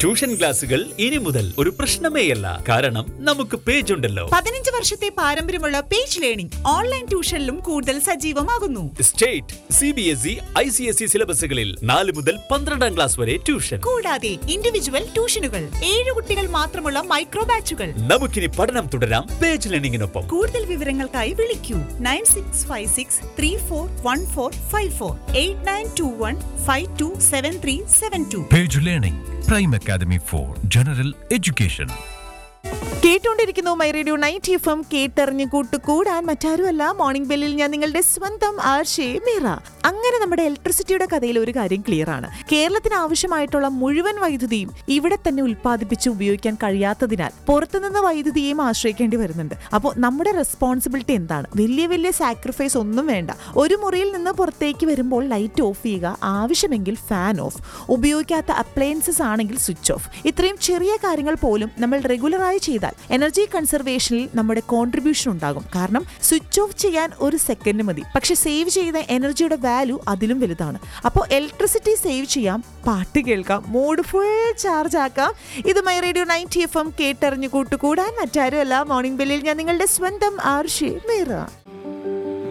Tuition ക്ലാസുകൾ ഇനി മുതൽ ഒരു പ്രശ്നമേയല്ല കാരണം നമുക്ക് പേജ് ഉണ്ടല്ലോ പതിനഞ്ച് വർഷത്തെ പാരമ്പര്യമുള്ള പേജ് ലേണിംഗ് ഓൺലൈൻ ട്യൂഷനിലും കൂടുതൽ സജീവമാകുന്നു state C B S E I C S E സിലബസുകളിൽ നാല് മുതൽ പന്ത്രണ്ടാം ക്ലാസ് വരെ ട്യൂഷൻ കൂടാതെ ഇൻഡിവിജ്വൽ ട്യൂഷനുകൾ ഏഴ് കുട്ടികൾ മാത്രമുള്ള മൈക്രോ ബാച്ചുകൾ നമുക്കിനി പഠനം തുടരാം പേജ് ലേണിംഗിനൊപ്പം കൂടുതൽ വിവരങ്ങൾക്കായി വിളിക്കൂ nine six five six three four one four five four eight nine two one five two seven three seven two Page Learning, Prime Academy for General Education. കേട്ടുകൊണ്ടിരിക്കുന്നു My Radio ninety F M കേട്ടറിഞ്ഞ് കൂട്ടുകൂടാൻ മറ്റാരുമല്ല morning ബെല്ലിൽ ഞാൻ നിങ്ങളുടെ സ്വന്തം ആർഷേ മീറ അങ്ങനെ നമ്മുടെ ഇലക്ട്രിസിറ്റിയുടെ കഥയിൽ ഒരു കാര്യം ക്ലിയർ ആണ് കേരളത്തിന് ആവശ്യമായിട്ടുള്ള മുഴുവൻ വൈദ്യുതിയും ഇവിടെ തന്നെ ഉൽപ്പാദിപ്പിച്ച് ഉപയോഗിക്കാൻ കഴിയാത്തതിനാൽ പുറത്തുനിന്ന് വൈദ്യുതിയെയും ആശ്രയിക്കേണ്ടി വരുന്നുണ്ട് അപ്പോൾ നമ്മുടെ റെസ്പോൺസിബിലിറ്റി എന്താണ് വലിയ വലിയ സാക്രിഫൈസ് ഒന്നും വേണ്ട ഒരു മുറിയിൽ നിന്ന് പുറത്തേക്ക് വരുമ്പോൾ ലൈറ്റ് ഓഫ് ചെയ്യുക ആവശ്യമെങ്കിൽ ഫാൻ ഓഫ് ഉപയോഗിക്കാത്ത അപ്ലയൻസസ് ആണെങ്കിൽ സ്വിച്ച് ഓഫ് ഇത്രയും ചെറിയ കാര്യങ്ങൾ പോലും നമ്മൾ റെഗുലറായി ചെയ്താൽ എനർജി കൺസർവേഷനിൽ നമ്മുടെ കോൺട്രിബ്യൂഷൻ ഉണ്ടാകും കാരണം സ്വിച്ച് ഓഫ് ചെയ്യാൻ ഒരു സെക്കൻഡ് മതി പക്ഷെ സേവ് ചെയ്ത എനർജിയുടെ വാല്യൂ അതിലും വലുതാണ് അപ്പോൾ ഇലക്ട്രിസിറ്റി സേവ് ചെയ്യാം പാട്ട് കേൾക്കാം മൂഡ് ഫുൾ ചാർജ് ആക്കാം ഇത് My Radio ninety F M കേട്ടറിഞ്ഞു കൂട്ടുകൂടാൻ മറ്റാരുമല്ല മോർണിംഗ് ബെല്ലിൽ ഞാൻ നിങ്ങളുടെ സ്വന്തം ആർഷി മീറ